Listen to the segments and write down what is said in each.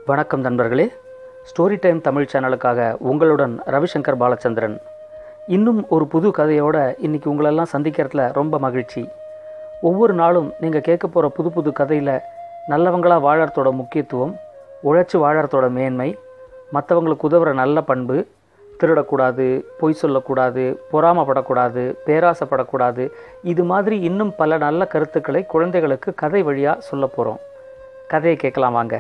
வணக்கம் நண்பர்களே story time Tamil சேனலுக்காக உங்களுடன் ரவிசங்கர் பாலச்சந்திரன் இன்னும் ஒரு புது கதையோட இன்னைக்கு உங்களெல்லாம் சந்திக்கிறதுல ரொம்ப மகிழ்ச்சி ஒவ்வொரு நாளும் நீங்கள் கேட்க போகிற புது புது கதையில் நல்லவங்களா வாழறதோட முக்கியத்துவம் உழைச்சி வாழறதோட மேன்மை மற்றவங்களுக்கு உதவுற நல்ல பண்பு திருடக்கூடாது பொய் சொல்லக்கூடாது பொறாமப்படக்கூடாது பேராசைப்படக்கூடாது இது மாதிரி இன்னும் பல நல்ல கருத்துக்களை குழந்தைகளுக்கு கதை வழியாக சொல்ல போகிறோம் கதையை கேட்கலாம் வாங்க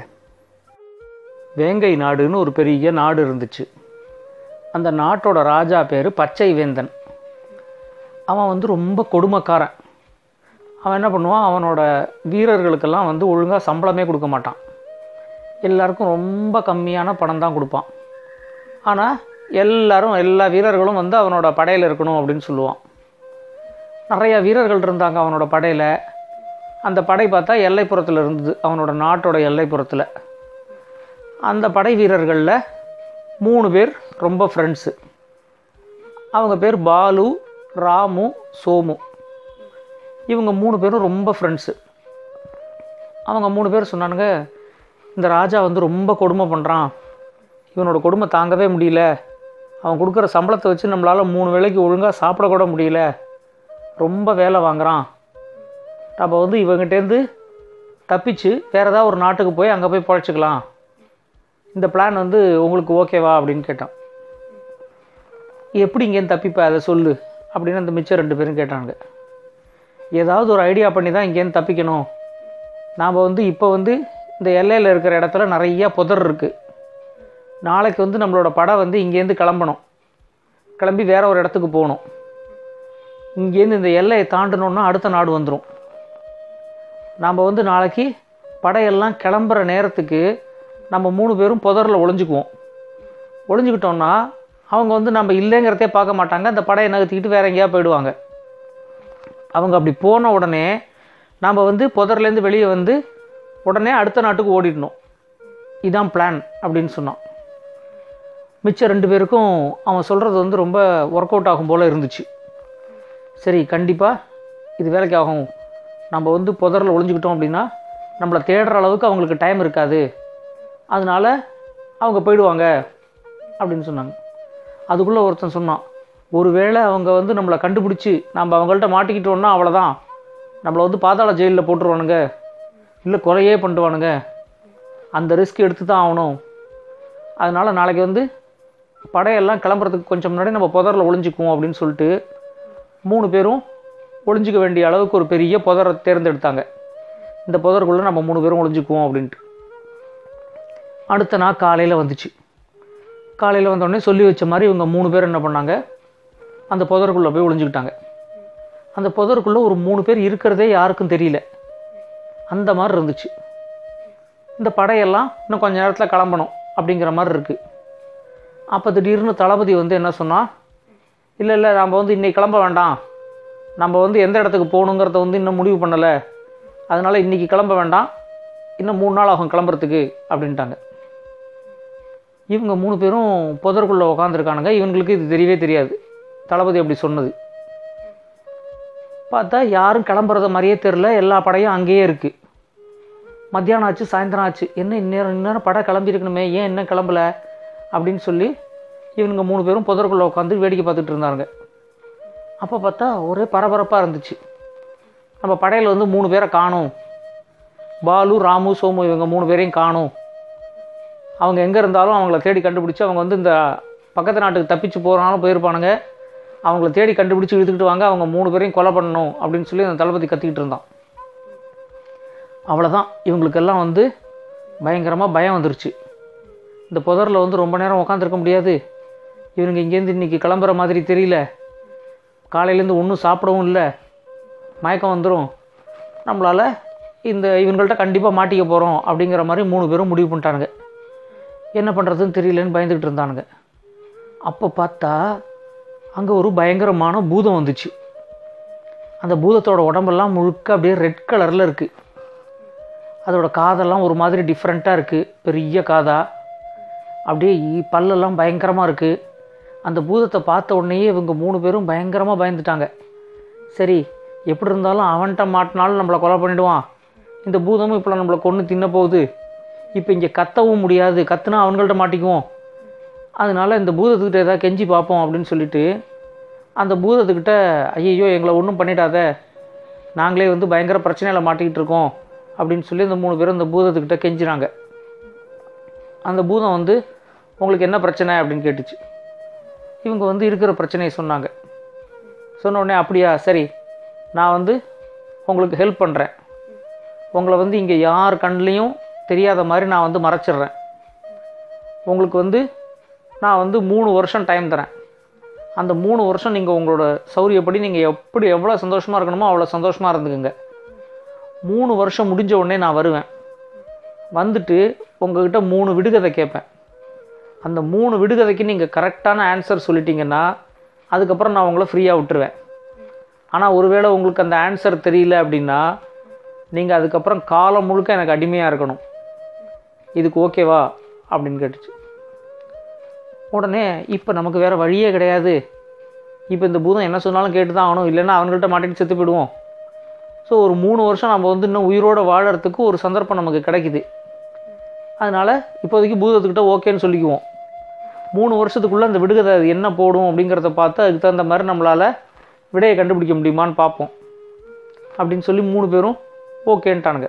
வேங்கை நாடுன்னு ஒரு பெரிய நாடு இருந்துச்சு அந்த நாட்டோட ராஜா பேர் பச்சை வேந்தன் அவன் வந்து ரொம்ப கொடுமைக்காரன் அவன் என்ன பண்ணுவான் அவனோட வீரர்களுக்கெல்லாம் வந்து ஒழுங்காக சம்பளமே கொடுக்க மாட்டான் எல்லாருக்கும் ரொம்ப கம்மியான பணம் தான் கொடுப்பான் ஆனால் எல்லாரும் எல்லா வீரர்களும் வந்து அவனோட படையில் இருக்கணும் அப்படின்னு சொல்லுவான் நிறைய வீரர்கள் இருந்தாங்க அவனோட படையில் அந்த படை பார்த்தா எல்லைப்புறத்தில் இருந்தது அவனோட நாட்டோட எல்லைப்புறத்தில் அந்த படை வீரர்களில் மூணு பேர் ரொம்ப ஃப்ரெண்ட்ஸு அவங்க பேர் பாலு ராமு சோமு இவங்க மூணு பேரும் ரொம்ப ஃப்ரெண்ட்ஸு அவங்க மூணு பேர் சொன்னானுங்க இந்த ராஜா வந்து ரொம்ப கொடுமை பண்ணுறான் இவனோட கொடுமை தாங்கவே முடியல அவன் கொடுக்குற சம்பளத்தை வச்சு நம்மளால் மூணு வேளைக்கு ஒழுங்காக சாப்பிட கூட முடியல ரொம்ப வேலை வாங்குறான் நம்ம வந்து இவங்கிட்டேருந்து தப்பிச்சு வேறு ஏதாவது ஒரு நாட்டுக்கு போய் அங்கே போய் பொழைச்சிக்கலாம் இந்த பிளான் வந்து உங்களுக்கு ஓகேவா அப்படின்னு கேட்டான் எப்படி இங்கேருந்து தப்பிப்ப அதை சொல்லு அப்படின்னு அந்த மிச்சம் ரெண்டு பேரும் கேட்டாங்க ஏதாவது ஒரு ஐடியா பண்ணி தான் இங்கேருந்து தப்பிக்கணும் நாம் வந்து இப்போ வந்து இந்த எல்லையில் இருக்கிற இடத்துல நிறையா புதர் இருக்குது நாளைக்கு வந்து நம்மளோட படம் வந்து இங்கேருந்து கிளம்பணும் கிளம்பி வேற ஒரு இடத்துக்கு போகணும் இங்கேருந்து இந்த எல்லையை தாண்டணுன்னா அடுத்த நாடு வந்துடும் நாம் வந்து நாளைக்கு படையெல்லாம் கிளம்புற நேரத்துக்கு நம்ம மூணு பேரும் புதரில் ஒளிஞ்சுக்குவோம் ஒளிஞ்சுக்கிட்டோம்னா அவங்க வந்து நம்ம இல்லைங்கிறதே பார்க்க மாட்டாங்க அந்த படையை நகர்த்திக்கிட்டு வேற எங்கேயா போயிடுவாங்க அவங்க அப்படி போன உடனே நாம் வந்து புதர்லேருந்து வெளியே வந்து உடனே அடுத்த நாட்டுக்கு ஓடிடணும் இதான் பிளான் அப்படின்னு சொன்னான் மிச்சம் ரெண்டு பேருக்கும் அவன் சொல்கிறது வந்து ரொம்ப ஒர்க் அவுட் ஆகும் போல் இருந்துச்சு சரி கண்டிப்பாக இது வேலைக்கு ஆகும் நம்ம வந்து புதரில் ஒளிஞ்சுக்கிட்டோம் அப்படின்னா நம்மளை தேடுற அளவுக்கு அவங்களுக்கு டைம் இருக்காது அதனால் அவங்க போயிடுவாங்க அப்படின்னு சொன்னாங்க அதுக்குள்ளே ஒருத்தன் சொன்னான் ஒருவேளை அவங்க வந்து நம்மளை கண்டுபிடிச்சி நம்ம அவங்கள்ட்ட மாட்டிக்கிட்டோன்னா அவ்வளோதான் நம்மளை வந்து பாதாள ஜெயிலில் போட்டுருவானுங்க இல்லை கொலையே பண்ணிடுவானுங்க அந்த ரிஸ்க் எடுத்து தான் ஆகணும் அதனால் நாளைக்கு வந்து படையெல்லாம் கிளம்புறதுக்கு கொஞ்சம் முன்னாடி நம்ம புதரில் ஒளிஞ்சிக்குவோம் அப்படின்னு சொல்லிட்டு மூணு பேரும் ஒளிஞ்சிக்க வேண்டிய அளவுக்கு ஒரு பெரிய புதரை தேர்ந்தெடுத்தாங்க இந்த புதருக்குள்ளே நம்ம மூணு பேரும் ஒளிஞ்சிக்குவோம் அப்படின்ட்டு அடுத்த நாள் காலையில் வந்துச்சு காலையில் வந்தோடனே சொல்லி வச்ச மாதிரி இவங்க மூணு பேர் என்ன பண்ணாங்க அந்த புதருக்குள்ளே போய் ஒளிஞ்சுக்கிட்டாங்க அந்த புதருக்குள்ளே ஒரு மூணு பேர் இருக்கிறதே யாருக்கும் தெரியல அந்த மாதிரி இருந்துச்சு இந்த படையெல்லாம் இன்னும் கொஞ்ச நேரத்தில் கிளம்பணும் அப்படிங்கிற மாதிரி இருக்குது அப்போ திடீர்னு தளபதி வந்து என்ன சொன்னால் இல்லை இல்லை நம்ம வந்து இன்றைக்கி கிளம்ப வேண்டாம் நம்ம வந்து எந்த இடத்துக்கு போகணுங்கிறத வந்து இன்னும் முடிவு பண்ணலை அதனால் இன்றைக்கி கிளம்ப வேண்டாம் இன்னும் மூணு நாள் ஆகும் கிளம்புறதுக்கு அப்படின்ட்டாங்க இவங்க மூணு பேரும் புதருக்குள்ளே உக்காந்துருக்கானுங்க இவங்களுக்கு இது தெரியவே தெரியாது தளபதி அப்படி சொன்னது பார்த்தா யாரும் கிளம்புறத மாதிரியே தெரில எல்லா படையும் அங்கேயே இருக்குது மத்தியானம் ஆச்சு சாயந்தரம் ஆச்சு என்ன இந்நேரம் இந்நேரம் படம் கிளம்பியிருக்கணுமே ஏன் என்ன கிளம்பல அப்படின்னு சொல்லி இவனுங்க மூணு பேரும் புதருக்குள்ளே உட்காந்து வேடிக்கை பார்த்துட்டு இருந்தாங்க அப்போ பார்த்தா ஒரே பரபரப்பாக இருந்துச்சு நம்ம படையில் வந்து மூணு பேரை காணும் பாலு ராமு சோமு இவங்க மூணு பேரையும் காணும் அவங்க எங்கே இருந்தாலும் அவங்கள தேடி கண்டுபிடிச்சி அவங்க வந்து இந்த பக்கத்து நாட்டுக்கு தப்பிச்சு போகிறாலும் போயிருப்பானுங்க அவங்கள தேடி கண்டுபிடிச்சி இழுத்துக்கிட்டு வாங்க அவங்க மூணு பேரையும் கொலை பண்ணணும் அப்படின்னு சொல்லி அந்த தளபதி கத்திக்கிட்டு இருந்தான் அவ்வளோதான் இவங்களுக்கெல்லாம் வந்து பயங்கரமாக பயம் வந்துருச்சு இந்த புதரில் வந்து ரொம்ப நேரம் உட்காந்துருக்க முடியாது இவனுங்க இங்கேருந்து இன்றைக்கி கிளம்புற மாதிரி தெரியல காலையிலேருந்து ஒன்றும் சாப்பிடவும் இல்லை மயக்கம் வந்துடும் நம்மளால் இந்த இவங்கள்ட்ட கண்டிப்பாக மாட்டிக்க போகிறோம் அப்படிங்கிற மாதிரி மூணு பேரும் முடிவு பண்ணிட்டானுங்க என்ன பண்ணுறதுன்னு தெரியலன்னு பயந்துக்கிட்டு இருந்தானுங்க அப்போ பார்த்தா அங்கே ஒரு பயங்கரமான பூதம் வந்துச்சு அந்த பூதத்தோட உடம்பெல்லாம் முழுக்க அப்படியே ரெட் கலரில் இருக்குது அதோட காதெல்லாம் ஒரு மாதிரி டிஃப்ரெண்ட்டாக இருக்குது பெரிய காதா அப்படியே ஈ- பல்லெல்லாம் பயங்கரமாக இருக்குது அந்த பூதத்தை பார்த்த உடனேயே இவங்க மூணு பேரும் பயங்கரமாக பயந்துட்டாங்க சரி எப்படி இருந்தாலும் அவன்கிட்ட மாட்டினாலும் நம்மளை கொலை பண்ணிடுவான் இந்த பூதமும் இப்போ நம்மளை கொன்று தின்ன போகுது இப்போ இங்கே கத்தவும் முடியாது கத்துனா அவங்கள்ட்ட மாட்டிக்குவோம் அதனால இந்த பூதத்துக்கிட்ட ஏதாவது கெஞ்சி பார்ப்போம் அப்படின்னு சொல்லிட்டு அந்த பூதத்துக்கிட்ட ஐயோ எங்களை ஒன்றும் பண்ணிடாத நாங்களே வந்து பயங்கர பிரச்சனையில் மாட்டிக்கிட்டு இருக்கோம் அப்படின்னு சொல்லி இந்த மூணு பேரும் இந்த பூதத்துக்கிட்ட கெஞ்சினாங்க அந்த பூதம் வந்து உங்களுக்கு என்ன பிரச்சனை அப்படின்னு கேட்டுச்சு இவங்க வந்து இருக்கிற பிரச்சனையை சொன்னாங்க சொன்ன உடனே அப்படியா சரி நான் வந்து உங்களுக்கு ஹெல்ப் பண்ணுறேன் உங்களை வந்து இங்கே யார் கண்லேயும் தெரியாத மாதிரி நான் வந்து மறைச்சிடுறேன் உங்களுக்கு வந்து நான் வந்து மூணு வருஷம் டைம் தரேன் அந்த மூணு வருஷம் நீங்கள் உங்களோட சௌரியப்படி நீங்கள் எப்படி எவ்வளோ சந்தோஷமாக இருக்கணுமோ அவ்வளோ சந்தோஷமாக இருந்துக்குங்க மூணு வருஷம் முடிஞ்ச உடனே நான் வருவேன் வந்துட்டு உங்ககிட்ட மூணு விடுகதை கேட்பேன் அந்த மூணு விடுகதைக்கு நீங்கள் கரெக்டான ஆன்சர் சொல்லிட்டீங்கன்னா அதுக்கப்புறம் நான் உங்களை ஃப்ரீயாக விட்டுருவேன் ஆனால் ஒருவேளை உங்களுக்கு அந்த ஆன்சர் தெரியல அப்படின்னா நீங்கள் அதுக்கப்புறம் காலம் முழுக்க எனக்கு அடிமையாக இருக்கணும் இதுக்கு ஓகேவா அப்படின்னு கேட்டுச்சு உடனே இப்போ நமக்கு வேறு வழியே கிடையாது இப்போ இந்த பூதம் என்ன சொன்னாலும் கேட்டு தான் ஆகணும் இல்லைன்னா அவங்கள்ட்ட மாட்டிட்டு செத்து போயிடுவோம் ஸோ ஒரு மூணு வருஷம் நம்ம வந்து இன்னும் உயிரோடு வாழறதுக்கு ஒரு சந்தர்ப்பம் நமக்கு கிடைக்குது அதனால் இப்போதைக்கு பூதத்துக்கிட்ட ஓகேன்னு சொல்லிக்குவோம் மூணு வருஷத்துக்குள்ளே அந்த விடுகதை அது என்ன போடும் அப்படிங்கிறத பார்த்து அதுக்கு தகுந்த மாதிரி நம்மளால் விடையை கண்டுபிடிக்க முடியுமான்னு பார்ப்போம் அப்படின்னு சொல்லி மூணு பேரும் ஓகேன்ட்டானுங்க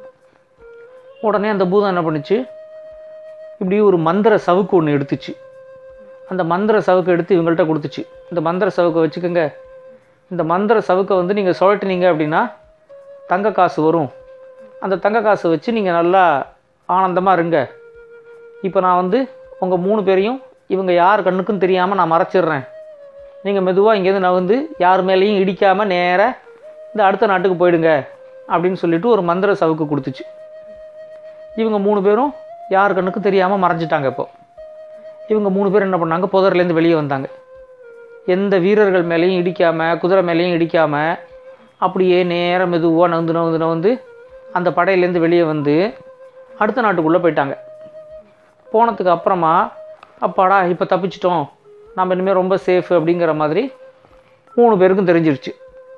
உடனே அந்த பூதம் என்ன பண்ணுச்சு இப்படி ஒரு மந்திர சவுக்கு ஒன்று எடுத்துச்சு அந்த மந்திர சவுக்கு எடுத்து இவங்கள்ட்ட கொடுத்துச்சு இந்த மந்திர சவுக்கை வச்சுக்கோங்க இந்த மந்திர சவுக்கை வந்து நீங்கள் சுழட்டினீங்க அப்படின்னா தங்க காசு வரும் அந்த தங்க காசு வச்சு நீங்கள் நல்லா ஆனந்தமாக இருங்க இப்போ நான் வந்து உங்கள் மூணு பேரையும் இவங்க யார் கண்ணுக்கும் தெரியாமல் நான் மறைச்சிடுறேன் நீங்கள் மெதுவாக இங்கேருந்து நகர்ந்து யார் மேலேயும் இடிக்காமல் நேராக இந்த அடுத்த நாட்டுக்கு போயிடுங்க அப்படின்னு சொல்லிட்டு ஒரு மந்திர சவுக்கு கொடுத்துச்சு இவங்க மூணு பேரும் யார் கண்ணுக்கும் தெரியாமல் மறைஞ்சிட்டாங்க இப்போ இவங்க மூணு பேர் என்ன பண்ணாங்க புதர்லேருந்து வெளியே வந்தாங்க எந்த வீரர்கள் மேலேயும் இடிக்காமல் குதிரை மேலேயும் இடிக்காமல் அப்படியே நேரம் மெதுவாக நவுந்து நவுந்து நவுந்து அந்த படையிலேருந்து வெளியே வந்து அடுத்த நாட்டுக்குள்ளே போயிட்டாங்க போனதுக்கு அப்புறமா அப்பாடா இப்போ தப்பிச்சிட்டோம் நம்ம இனிமேல் ரொம்ப சேஃப் அப்படிங்கிற மாதிரி மூணு பேருக்கும் தெரிஞ்சிருச்சு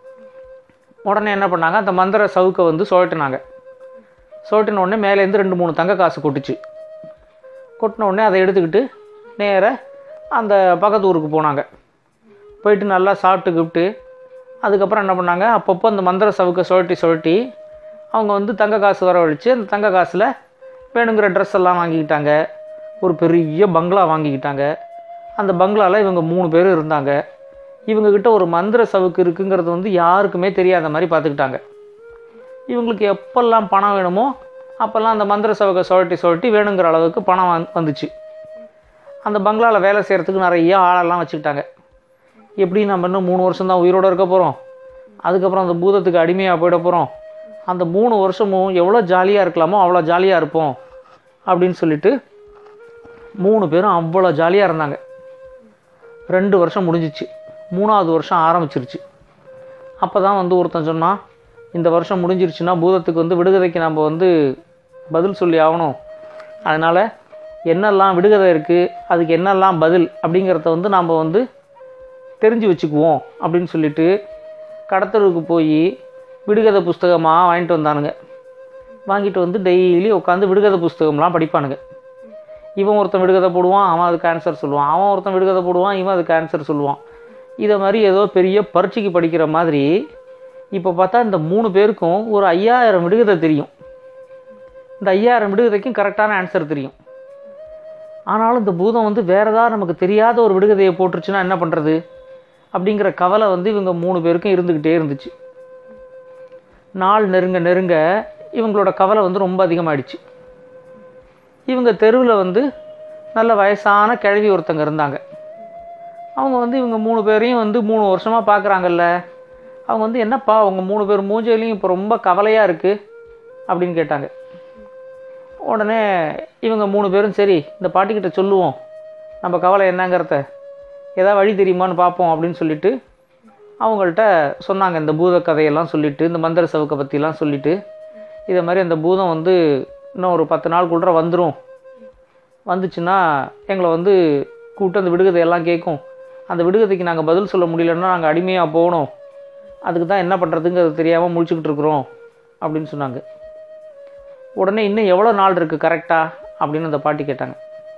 உடனே என்ன பண்ணாங்க அந்த மந்திர சவுக்கை வந்து சுழட்டினாங்க சுழட்டின உடனே மேலேருந்து ரெண்டு மூணு தங்க காசு கொட்டுச்சு கொட்டின உடனே அதை எடுத்துக்கிட்டு நேராக அந்த பக்கத்து ஊருக்கு போனாங்க போயிட்டு நல்லா சாப்பிட்டு கிப்ட்டு அதுக்கப்புறம் என்ன பண்ணாங்க அப்பப்போ அந்த மந்திர சவுக்கை சுழட்டி சுழட்டி அவங்க வந்து தங்க காசு வரவழைச்சு அந்த தங்க காசில் வேணுங்கிற ட்ரெஸ் எல்லாம் வாங்கிக்கிட்டாங்க ஒரு பெரிய பங்களா வாங்கிக்கிட்டாங்க அந்த பங்களாவில் இவங்க மூணு பேரும் இருந்தாங்க இவங்கக்கிட்ட ஒரு மந்திர சவுக்கு இருக்குங்கிறது வந்து யாருக்குமே தெரியாத மாதிரி பார்த்துக்கிட்டாங்க இவங்களுக்கு எப்பெல்லாம் பணம் வேணுமோ அப்போல்லாம் அந்த மந்திர சவுக்கை சுழட்டி சுழட்டி வேணுங்கிற அளவுக்கு பணம் வந் வந்துச்சு அந்த பங்களாவில் வேலை செய்கிறதுக்கு நிறைய ஆளெல்லாம் வச்சுக்கிட்டாங்க எப்படி நம்ம இன்னும் மூணு வருஷம் தான் உயிரோடு இருக்க போகிறோம் அதுக்கப்புறம் அந்த பூதத்துக்கு அடிமையாக போயிட போகிறோம் அந்த மூணு வருஷமும் எவ்வளோ ஜாலியாக இருக்கலாமோ அவ்வளோ ஜாலியாக இருப்போம் அப்படின்னு சொல்லிட்டு மூணு பேரும் அவ்வளோ ஜாலியாக இருந்தாங்க ரெண்டு வருஷம் முடிஞ்சிச்சு மூணாவது வருஷம் ஆரம்பிச்சிருச்சு அப்போ தான் வந்து ஒருத்தன் சொன்னான் இந்த வருஷம் முடிஞ்சிருச்சுன்னா பூதத்துக்கு வந்து விடுகதைக்கு நம்ம வந்து பதில் சொல்லி ஆகணும் அதனால் என்னெல்லாம் விடுகதை இருக்குது அதுக்கு என்னெல்லாம் பதில் அப்படிங்கிறத வந்து நாம் வந்து தெரிஞ்சு வச்சுக்குவோம் அப்படின்னு சொல்லிட்டு கடத்தலுக்கு போய் விடுகதை புஸ்தகமாக வாங்கிட்டு வந்தானுங்க வாங்கிட்டு வந்து டெய்லி உட்காந்து விடுகதை புஸ்தகம்லாம் படிப்பானுங்க இவன் ஒருத்தன் விடுகதை போடுவான் அவன் அதுக்கு ஆன்சர் சொல்லுவான் அவன் ஒருத்தன் விடுகதை போடுவான் இவன் அதுக்கு ஆன்சர் சொல்லுவான் இதை மாதிரி ஏதோ பெரிய பரீட்சைக்கு படிக்கிற மாதிரி இப்போ பார்த்தா இந்த மூணு பேருக்கும் ஒரு ஐயாயிரம் விடுகதை தெரியும் இந்த ஐயாயிரம் விடுகதைக்கும் கரெக்டான ஆன்சர் தெரியும் ஆனாலும் இந்த பூதம் வந்து வேறு ஏதாவது நமக்கு தெரியாத ஒரு விடுகதையை போட்டுருச்சுன்னா என்ன பண்ணுறது அப்படிங்கிற கவலை வந்து இவங்க மூணு பேருக்கும் இருந்துக்கிட்டே இருந்துச்சு நாள் நெருங்க நெருங்க இவங்களோட கவலை வந்து ரொம்ப அதிகமாகிடுச்சு இவங்க தெருவில் வந்து நல்ல வயசான கிழவி ஒருத்தங்க இருந்தாங்க அவங்க வந்து இவங்க மூணு பேரையும் வந்து மூணு வருஷமாக பார்க்குறாங்கல்ல அவங்க வந்து என்னப்பா அவங்க மூணு பேர் மூஞ்சையிலையும் இப்போ ரொம்ப கவலையாக இருக்குது அப்படின்னு கேட்டாங்க உடனே இவங்க மூணு பேரும் சரி இந்த பாட்டிக்கிட்ட சொல்லுவோம் நம்ம கவலை என்னங்கிறத ஏதாவது வழி தெரியுமான்னு பார்ப்போம் அப்படின்னு சொல்லிட்டு அவங்கள்ட்ட சொன்னாங்க இந்த பூத கதையெல்லாம் சொல்லிவிட்டு இந்த மந்திர சவுக்கை பற்றிலாம் சொல்லிவிட்டு இதை மாதிரி அந்த பூதம் வந்து இன்னும் ஒரு பத்து நாளுக்குள்ள வந்துடும் வந்துச்சுன்னா எங்களை வந்து கூப்பிட்டு அந்த விடுகதையெல்லாம் கேட்கும் அந்த விடுகதைக்கு நாங்கள் பதில் சொல்ல முடியலன்னா நாங்கள் அடிமையாக போகணும் அதுக்கு தான் என்ன பண்ணுறதுங்கிறது தெரியாமல் முழிச்சுக்கிட்டு இருக்கிறோம் அப்படின்னு சொன்னாங்க உடனே இன்னும் எவ்வளோ நாள் இருக்குது கரெக்டாக அப்படின்னு அந்த பாட்டி கேட்டாங்க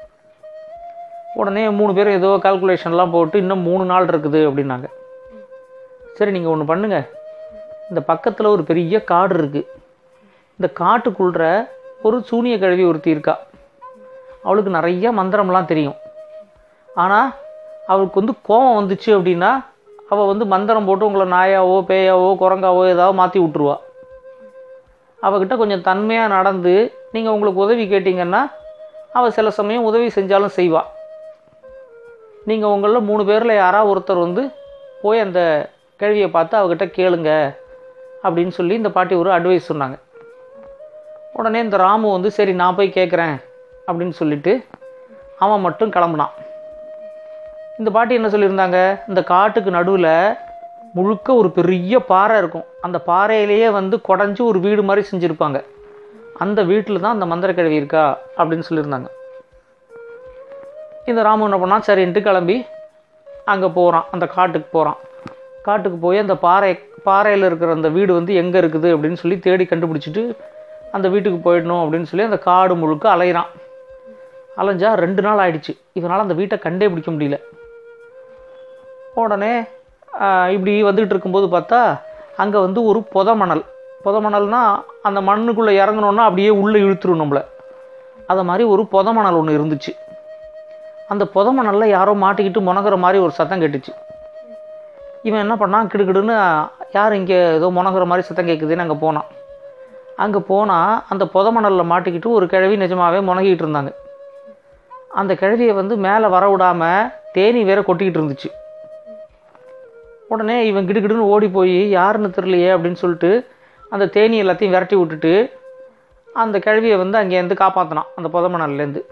உடனே மூணு பேரும் ஏதோ கால்குலேஷன்லாம் போட்டு இன்னும் மூணு நாள் இருக்குது அப்படின்னாங்க சரி நீங்கள் ஒன்று பண்ணுங்கள் இந்த பக்கத்தில் ஒரு பெரிய காடு இருக்குது இந்த காட்டுக்குள்ற ஒரு சூனிய கழுவி ஒருத்தி இருக்கா அவளுக்கு நிறைய மந்திரம்லாம் தெரியும் ஆனால் அவளுக்கு வந்து கோபம் வந்துச்சு அப்படின்னா அவள் வந்து மந்திரம் போட்டு உங்களை நாயாவோ பேயாவோ குரங்காவோ ஏதாவது மாற்றி விட்ருவா அவகிட்ட கொஞ்சம் தன்மையாக நடந்து நீங்கள் உங்களுக்கு உதவி கேட்டிங்கன்னா அவள் சில சமயம் உதவி செஞ்சாலும் செய்வாள் நீங்கள் உங்களில் மூணு பேரில் யாராவது ஒருத்தர் வந்து போய் அந்த கேள்வியை பார்த்து அவகிட்ட கேளுங்க அப்படின்னு சொல்லி இந்த பாட்டி ஒரு அட்வைஸ் சொன்னாங்க உடனே இந்த ராமு வந்து சரி நான் போய் கேட்குறேன் அப்படின்னு சொல்லிட்டு அவன் மட்டும் கிளம்புனான் இந்த பாட்டி என்ன சொல்லியிருந்தாங்க இந்த காட்டுக்கு நடுவில் முழுக்க ஒரு பெரிய பாறை இருக்கும் அந்த பாறையிலேயே வந்து குடஞ்சி ஒரு வீடு மாதிரி செஞ்சுருப்பாங்க அந்த வீட்டில் தான் அந்த மந்திரக்கிழவி இருக்கா அப்படின்னு சொல்லியிருந்தாங்க இந்த ராமு என்ன பண்ணான் சரின்ட்டு கிளம்பி அங்கே போகிறான் அந்த காட்டுக்கு போகிறான் காட்டுக்கு போய் அந்த பாறை பாறையில் இருக்கிற அந்த வீடு வந்து எங்கே இருக்குது அப்படின்னு சொல்லி தேடி கண்டுபிடிச்சிட்டு அந்த வீட்டுக்கு போயிடணும் அப்படின்னு சொல்லி அந்த காடு முழுக்க அலையிறான் அலைஞ்சா ரெண்டு நாள் ஆயிடுச்சு இதனால் அந்த வீட்டை கண்டே பிடிக்க முடியல உடனே ஆஹ், இப்படி வந்துகிட்டு இருக்கும்போது பார்த்தா அங்கே வந்து ஒரு புத மணல் புத மணல்னா அந்த மண்ணுக்குள்ளே இறங்கணுன்னா அப்படியே உள்ளே இழுத்துரும் நம்மளை அதை மாதிரி ஒரு புத மணல் ஒன்று இருந்துச்சு அந்த புத மணலில் யாரோ மாட்டிக்கிட்டு முனகிற மாதிரி ஒரு சத்தம் கேட்டுச்சு இவன் என்ன பண்ணான் கிடுகிடுன்னு யார் இங்கே ஏதோ முனகிற மாதிரி சத்தம் கேட்குதுன்னு அங்கே போனான் அங்கே போனால் அந்த புத மணலில் மாட்டிக்கிட்டு ஒரு கிழவி நிஜமாவே முனகிட்டு இருந்தாங்க அந்த கிழவியை வந்து மேலே வர விடாமல் தேனி வேற கொட்டிக்கிட்டு இருந்துச்சு உடனே இவன் கிடுகிடுன்னு ஓடி போய் யாருன்னு தெரியலையே அப்படின்னு சொல்லிட்டு அந்த தேனி எல்லாத்தையும் விரட்டி விட்டுட்டு அந்த கிழவியை வந்து அங்கேருந்து காப்பாற்றினான் அந்த புத மணல்லேருந்து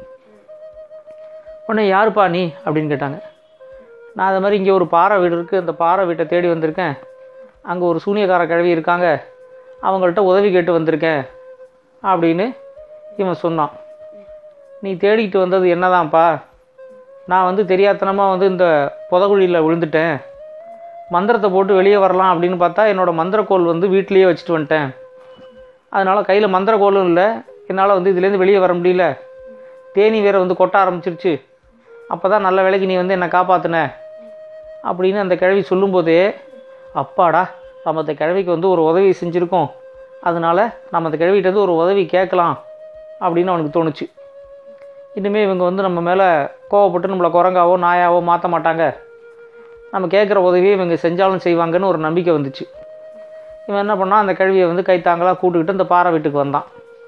உடனே யாருப்பா நீ அப்படின்னு கேட்டாங்க நான் அது மாதிரி இங்கே ஒரு பாறை வீடு இருக்குது அந்த பாறை வீட்டை தேடி வந்திருக்கேன் அங்கே ஒரு சூனியக்கார கிழவி இருக்காங்க அவங்கள்ட்ட உதவி கேட்டு வந்திருக்கேன் அப்படின்னு இவன் சொன்னான் நீ தேடிக்கிட்டு வந்தது என்னதான்ப்பா நான் வந்து தெரியாத்தனமாக வந்து இந்த புதகுழியில் விழுந்துட்டேன் மந்திரத்தை போட்டு வெளியே வரலாம் அப்படின்னு பார்த்தா என்னோடய மந்திரக்கோல் வந்து வீட்டிலேயே வச்சுட்டு வந்துட்டேன் அதனால் கையில் மந்திரக்கோலும் இல்லை என்னால் வந்து இதுலேருந்து வெளியே வர முடியல தேனி வேற வந்து கொட்ட ஆரம்பிச்சிருச்சு அப்போ தான் நல்ல வேலைக்கு நீ வந்து என்னை காப்பாற்றின அப்படின்னு அந்த கிழவி சொல்லும்போதே அப்பாடா நம்ம அந்த கிழவிக்கு வந்து ஒரு உதவி செஞ்சுருக்கோம் அதனால் நம்ம அந்த கிழவிகிட்ட இருந்து ஒரு உதவி கேட்கலாம் அப்படின்னு அவனுக்கு தோணுச்சு இனிமேல் இவங்க வந்து நம்ம மேலே கோவப்பட்டு நம்மளை குரங்காவோ நாயாவோ மாற்ற மாட்டாங்க நம்ம கேட்குற உதவியை இவங்க செஞ்சாலும் செய்வாங்கன்னு ஒரு நம்பிக்கை வந்துச்சு இவன் என்ன பண்ணான் அந்த கழுவியை வந்து கைத்தாங்களாக கூட்டுக்கிட்டு அந்த பாறை வீட்டுக்கு வந்தான்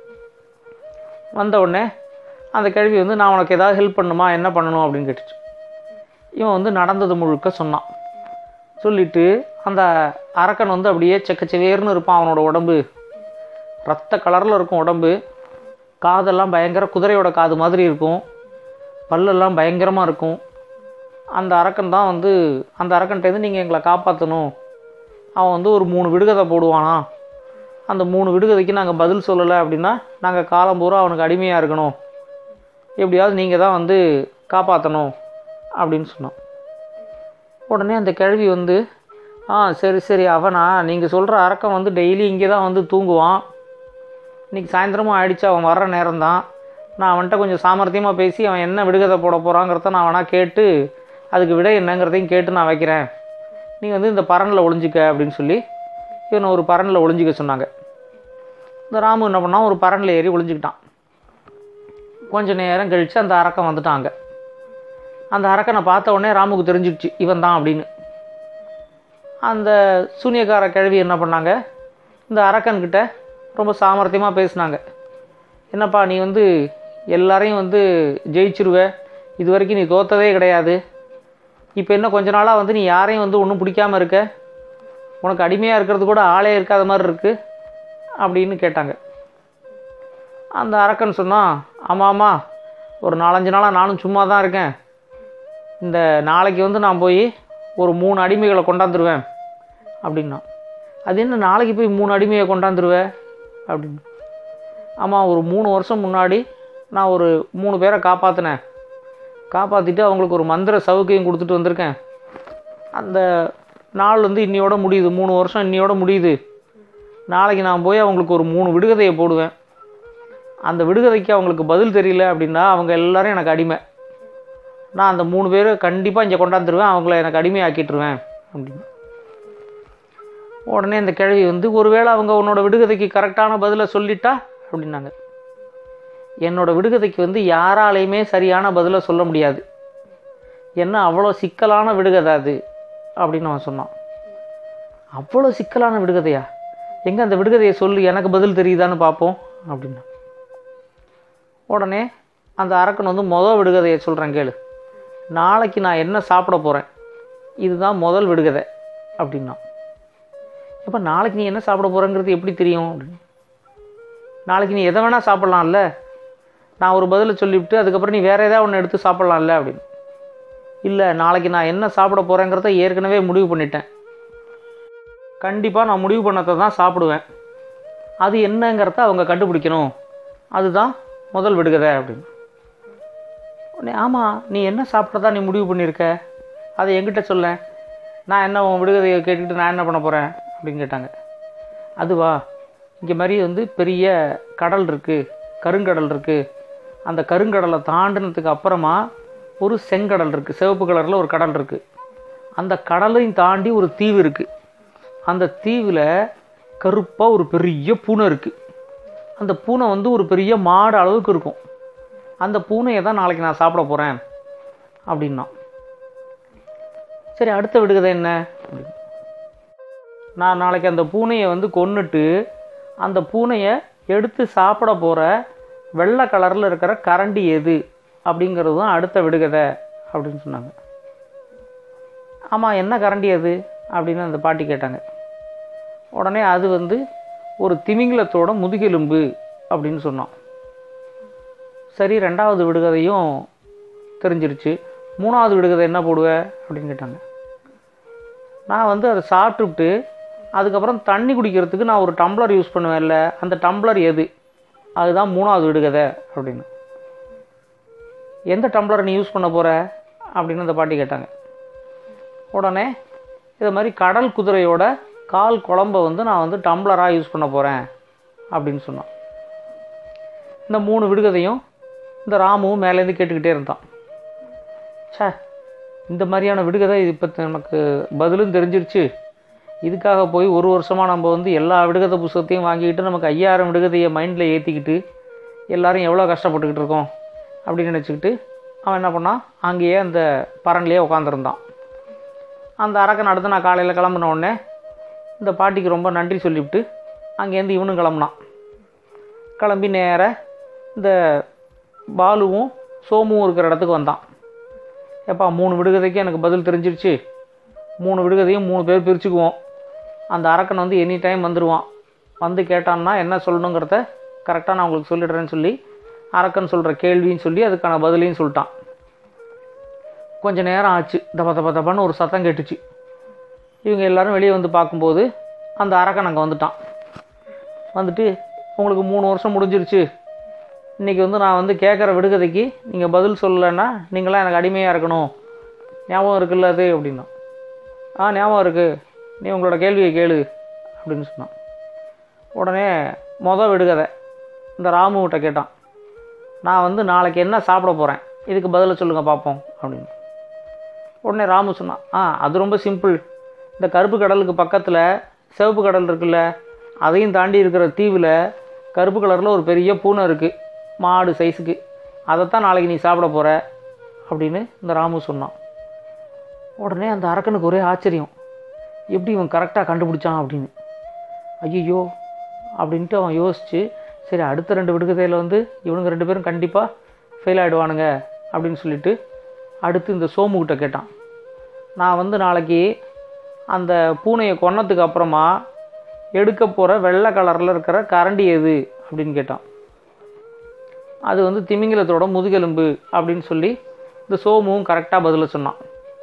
வந்த உடனே அந்த கழுவி வந்து நான் உனக்கு ஏதாவது ஹெல்ப் பண்ணுமா என்ன பண்ணணும் அப்படின்னு கேட்டுச்சு இவன் வந்து நடந்தது முழுக்க சொன்னான் சொல்லிட்டு அந்த அரக்கன் வந்து அப்படியே செக்கச்செவேர்னு இருப்பான் அவனோட உடம்பு ரத்த கலரில் இருக்கும் உடம்பு காதெல்லாம் பயங்கர குதிரையோட காது மாதிரி இருக்கும் பல்லெல்லாம் பயங்கரமாக இருக்கும் அந்த அரக்கன் தான் வந்து அந்த அரக்கன்ட்டேருந்து நீங்கள் எங்களை காப்பாற்றணும் அவன் வந்து ஒரு மூணு விடுகதை போடுவானா அந்த மூணு விடுகதைக்கு நாங்கள் பதில் சொல்லலை அப்படின்னா நாங்கள் காலம் பூரா அவனுக்கு அடிமையாக இருக்கணும் எப்படியாவது நீங்கள் தான் வந்து காப்பாற்றணும் அப்படின்னு சொன்னான் உடனே அந்த கிழவி வந்து ஆ சரி சரி அவனா நீங்கள் சொல்கிற அரக்கன் வந்து டெய்லி இங்கே தான் வந்து தூங்குவான் இன்றைக்கி சாயந்தரமும் ஆயிடுச்சு அவன் வர்ற நேரம்தான் நான் அவன்கிட்ட கொஞ்சம் சாமர்த்தியமாக பேசி அவன் என்ன விடுகதை போட போகிறாங்கிறத நான் வேணா கேட்டு அதுக்கு விடை என்னங்கிறதையும் கேட்டு நான் வைக்கிறேன் நீ வந்து இந்த பரனில் ஒளிஞ்சிக்க அப்படின்னு சொல்லி இவனை ஒரு பரனில் ஒளிஞ்சிக்க சொன்னாங்க இந்த ராமு என்ன பண்ணான் ஒரு பரனில் ஏறி ஒளிஞ்சிக்கிட்டான் கொஞ்ச நேரம் கழித்து அந்த அரக்கன் வந்துட்டாங்க அந்த அரக்கனை பார்த்த உடனே ராமுக்கு தெரிஞ்சிடுச்சு இவன் தான் அப்படின்னு அந்த சூனியக்கார கிழவி என்ன பண்ணாங்க இந்த அரக்கன்கிட்ட ரொம்ப சாமர்த்தியமாக பேசுனாங்க என்னப்பா நீ வந்து எல்லாரையும் வந்து ஜெயிச்சிருவ இது வரைக்கும் நீ தோத்ததே கிடையாது இப்போ என்ன கொஞ்ச நாளாக வந்து நீ யாரையும் வந்து ஒன்றும் பிடிக்காம இருக்க உனக்கு அடிமையாக இருக்கிறது கூட ஆளே இருக்காத மாதிரி இருக்குது அப்படின்னு கேட்டாங்க அந்த அரக்கன் சொன்னான் ஆமாம் ஆமாம் ஒரு நாலஞ்சு நாளாக நானும் சும்மா தான் இருக்கேன் இந்த நாளைக்கு வந்து நான் போய் ஒரு மூணு அடிமைகளை கொண்டாந்துருவேன் அப்படின்னா அது என்ன நாளைக்கு போய் மூணு அடிமையை கொண்டாந்துருவேன் அப்படின்னு ஆமாம் ஒரு மூணு வருஷம் முன்னாடி நான் ஒரு மூணு பேரை காப்பாற்றினேன் காப்பாற்றிட்டு அவங்களுக்கு ஒரு மந்திர சவுக்கையும் கொடுத்துட்டு வந்திருக்கேன் அந்த நாள் வந்து இன்னையோட முடியுது மூணு வருஷம் இன்னையோட முடியுது நாளைக்கு நான் போய் அவங்களுக்கு ஒரு மூணு விடுகதையை போடுவேன் அந்த விடுகதைக்கு அவங்களுக்கு பதில் தெரியல அப்படின்னா அவங்க எல்லாரும் எனக்கு அடிமை நான் அந்த மூணு பேரை கண்டிப்பாக இங்கே கொண்டாந்துருவேன் அவங்கள எனக்கு அடிமையாக்கிட்டுருவேன் அப்படின்னு உடனே இந்த கிழவி வந்து ஒருவேளை அவங்க உன்னோட விடுகதைக்கு கரெக்டான பதிலை சொல்லிட்டா அப்படின்னாங்க என்னோட விடுகதைக்கு வந்து யாராலையுமே சரியான பதிலை சொல்ல முடியாது என்ன அவ்வளோ சிக்கலான விடுகதை அது அப்படின்னு அவன் சொன்னான் அவ்வளோ சிக்கலான விடுகதையா எங்கே அந்த விடுகதையை சொல்லு எனக்கு பதில் தெரியுதான்னு பார்ப்போம் அப்படின்னா உடனே அந்த அரக்கன் வந்து மொதல் விடுகதையை சொல்கிறேன் கேளு நாளைக்கு நான் என்ன சாப்பிட போகிறேன் இதுதான் முதல் விடுகதை அப்படின்னா இப்போ நாளைக்கு நீ என்ன சாப்பிட போகிறேங்கிறது எப்படி தெரியும் அப்படின்னு நாளைக்கு நீ எதை வேணால் சாப்பிட்லாம்ல நான் ஒரு பதிலை சொல்லிவிட்டு அதுக்கப்புறம் நீ வேறு ஏதாவது ஒன்று எடுத்து சாப்பிட்லாம்ல அப்படின்னு இல்லை நாளைக்கு நான் என்ன சாப்பிட போகிறேங்கிறத ஏற்கனவே முடிவு பண்ணிட்டேன் கண்டிப்பாக நான் முடிவு பண்ணதை தான் சாப்பிடுவேன் அது என்னங்கிறத அவங்க கண்டுபிடிக்கணும் அதுதான் முதல் விடுகதை அப்படின்னு உடனே ஆமாம் நீ என்ன சாப்பிட்றதா நீ முடிவு பண்ணியிருக்க அதை என்கிட்ட சொல்ல நான் என்ன உன் விடுகதையை கேட்டுக்கிட்டு நான் என்ன பண்ண போகிறேன் அப்படின்னு கேட்டாங்க அதுவா இங்கே மாதிரி வந்து பெரிய கடல் இருக்குது கருங்கடல் இருக்குது அந்த கருங்கடலை தாண்டினதுக்கு அப்புறமா ஒரு செங்கடல் இருக்குது சிவப்பு கலரில் ஒரு கடல் இருக்குது அந்த கடலையும் தாண்டி ஒரு தீவு இருக்குது அந்த தீவில் கருப்பாக ஒரு பெரிய பூனை இருக்குது அந்த பூனை வந்து ஒரு பெரிய மாடு அளவுக்கு இருக்கும் அந்த பூனையை தான் நாளைக்கு நான் சாப்பிட போகிறேன் அப்படின்னா சரி அடுத்த விடுகதை என்ன அப்படின்னு. நான் நாளைக்கு அந்த பூனையை வந்து கொன்னுட்டு அந்த பூனையை எடுத்து சாப்பிட போகிற வெள்ளை கலரில் இருக்கிற கரண்டி எது அப்படிங்கிறது தான் அடுத்த விடுகதை அப்படின்னு சொன்னாங்க ஆமாம் என்ன கரண்டி அது அப்படின்னு அந்த பாட்டி கேட்டாங்க உடனே அது வந்து ஒரு திமிங்கலத்தோட முதுகெலும்பு அப்படின்னு சொன்னான் சரி ரெண்டாவது விடுகதையும் தெரிஞ்சிருச்சு மூணாவது விடுகதை என்ன போடுவ அப்படின்னு கேட்டாங்க நான் வந்து அதை சாப்பிட்டுவிட்டு அதுக்கப்புறம் தண்ணி குடிக்கிறதுக்கு நான் ஒரு டம்ளர் யூஸ் பண்ணுவேன்ல அந்த டம்ளர் எது அதுதான் மூணாவது விடுகதை அப்படின்னு எந்த டம்ளரை நீ யூஸ் பண்ண போகிற அப்படின்னு அந்த பாட்டி கேட்டாங்க உடனே இதை மாதிரி கடல் குதிரையோட கால் குழம்ப வந்து நான் வந்து டம்ளராக யூஸ் பண்ண போகிறேன் அப்படின்னு சொன்னான் இந்த மூணு விடுகதையும் இந்த ராமுவும் மேலேருந்து கேட்டுக்கிட்டே இருந்தான் ச்சே இந்த மாதிரியான விடுகதை இது இப்போ நமக்கு பதிலும் தெரிஞ்சிருச்சு இதுக்காக போய் ஒரு வருஷமாக நம்ம வந்து எல்லா விடுகதை புஸ்தகத்தையும் வாங்கிக்கிட்டு நமக்கு ஐயாயிரம் விடுகதையை மைண்டில் ஏற்றிக்கிட்டு எல்லாரும் எவ்வளோ கஷ்டப்பட்டுக்கிட்டு இருக்கோம் அப்படின்னு நினச்சிக்கிட்டு அவன் என்ன பண்ணான் அங்கேயே அந்த பரன்லேயே உட்காந்துருந்தான் அந்த அரக்கன் அடுத்து நான் காலையில் கிளம்புன உடனே இந்த பாட்டிக்கு ரொம்ப நன்றி சொல்லிவிட்டு அங்கேருந்து இவனும் கிளம்புனான் கிளம்பி நேர இந்த பாலுவும் சோமுவும் இருக்கிற இடத்துக்கு வந்தான் ஏப்பா மூணு விடுகதைக்கு எனக்கு பதில் தெரிஞ்சிருச்சு மூணு விடுகதையும் மூணு பேர் பிரிச்சுக்குவோம் அந்த அரக்கன் வந்து எனி டைம் வந்துடுவான் வந்து கேட்டான்னா என்ன சொல்லணுங்கிறத கரெக்டாக நான் உங்களுக்கு சொல்லிடுறேன்னு சொல்லி அரக்கன் சொல்கிற கேள்வின்னு சொல்லி அதுக்கான பதிலையும் சொல்லிட்டான் கொஞ்ச நேரம் ஆச்சு தப தப தபான்னு ஒரு சத்தம் கேட்டுச்சு இவங்க எல்லாரும் வெளியே வந்து பார்க்கும்போது அந்த அரக்கன் அங்கே வந்துட்டான் வந்துட்டு உங்களுக்கு மூணு வருஷம் முடிஞ்சிருச்சு இன்றைக்கி வந்து நான் வந்து கேட்குற விடுகதைக்கு நீங்கள் பதில் சொல்லலைன்னா நீங்களாம் எனக்கு அடிமையாக இருக்கணும் ஞாபகம் இருக்குல்ல அது அப்படின்னா ஆ ஞாபகம் இருக்குது நீ உங்களோட கேள்வியை கேளு அப்படின்னு சொன்னான் உடனே மொதல் விடுகதை இந்த ராமுகிட்ட கேட்டான் நான் வந்து நாளைக்கு என்ன சாப்பிட போகிறேன் இதுக்கு பதிலை சொல்லுங்கள் பார்ப்போம் அப்படின்னு உடனே ராமு சொன்னான் ஆ அது ரொம்ப சிம்பிள் இந்த கருப்பு கடலுக்கு பக்கத்தில் சிவப்பு கடல் இருக்குல்ல அதையும் தாண்டி இருக்கிற தீவில் கருப்பு கலரில் ஒரு பெரிய பூனை இருக்குது மாடு சைஸுக்கு அதைத்தான் நாளைக்கு நீ சாப்பிட போகிற அப்படின்னு இந்த ராமு சொன்னான் உடனே அந்த அரக்கனுக்கு ஒரே ஆச்சரியம் எப்படி இவன் கரெக்டாக கண்டுபிடிச்சான் அப்படின்னு ஐயோ அப்படின்ட்டு அவன் யோசித்து சரி அடுத்த ரெண்டு விடுகதையில் வந்து இவனுங்க ரெண்டு பேரும் கண்டிப்பாக ஃபெயில் ஆகிடுவானுங்க அப்படின்னு சொல்லிட்டு அடுத்து இந்த சோமுகிட்ட கேட்டான் நான் வந்து நாளைக்கு அந்த பூனையை கொன்னதுக்கு அப்புறமா எடுக்க போகிற வெள்ளை கலரில் இருக்கிற கரண்டி எது அப்படின்னு கேட்டான் அது வந்து திமிங்கலத்தோட முதுகெலும்பு அப்படின்னு சொல்லி இந்த சோமுவும் கரெக்டாக பதில சொன்னான்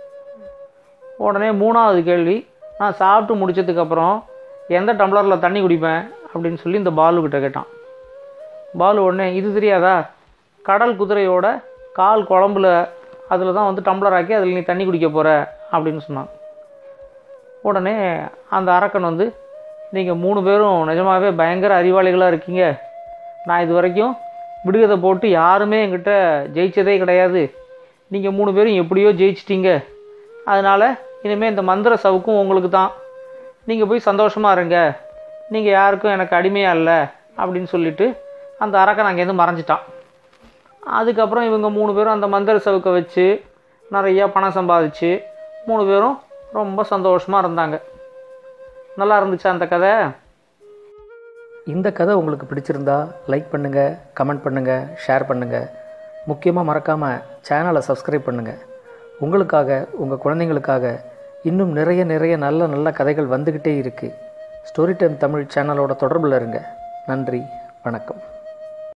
உடனே மூணாவது கேள்வி நான் சாப்பிட்டு முடிச்சதுக்கப்புறம் எந்த டம்ளரில் தண்ணி குடிப்பேன் அப்படின்னு சொல்லி இந்த பாலுக்கிட்ட கேட்டான் பாலு உடனே இது தெரியாதா கடல் குதிரையோட கால் குழம்புல அதில் தான் வந்து டம்ளர் ஆக்கி அதில் நீ தண்ணி குடிக்க போகிற அப்படின்னு சொன்னான் உடனே அந்த அரக்கன் வந்து நீங்கள் மூணு பேரும் நிஜமாகவே பயங்கர அறிவாளிகளாக இருக்கீங்க நான் இது வரைக்கும் விடுகதை போட்டு யாருமே என்கிட்ட ஜெயிச்சதே கிடையாது நீங்கள் மூணு பேரும் எப்படியோ ஜெயிச்சிட்டீங்க அதனால் இனிமேல் இந்த மந்திர சவுக்கும் உங்களுக்கு தான் நீங்கள் போய் சந்தோஷமாக இருங்க நீங்கள் யாருக்கும் எனக்கு அடிமையாக இல்லை அப்படின்னு சொல்லிட்டு அந்த அரக்கன் அங்கேருந்து மறைஞ்சிட்டான் அதுக்கப்புறம் இவங்க மூணு பேரும் அந்த மந்திர சவுக்கை வச்சு நிறையா பணம் சம்பாதிச்சு மூணு பேரும் ரொம்ப சந்தோஷமாக இருந்தாங்க நல்லா இருந்துச்சா அந்த கதை இந்த கதை உங்களுக்கு பிடிச்சிருந்தா லைக் பண்ணுங்கள் கமெண்ட் பண்ணுங்கள் ஷேர் பண்ணுங்கள் முக்கியமாக மறக்காமல் சேனலை சப்ஸ்கிரைப் பண்ணுங்கள் உங்களுக்காக உங்கள் குழந்தைங்களுக்காக இன்னும் நிறைய நிறைய நல்ல நல்ல கதைகள் வந்துக்கிட்டே இருக்குது ஸ்டோரி டைம் தமிழ் சேனலோட தொடர்பில் இருங்க நன்றி வணக்கம்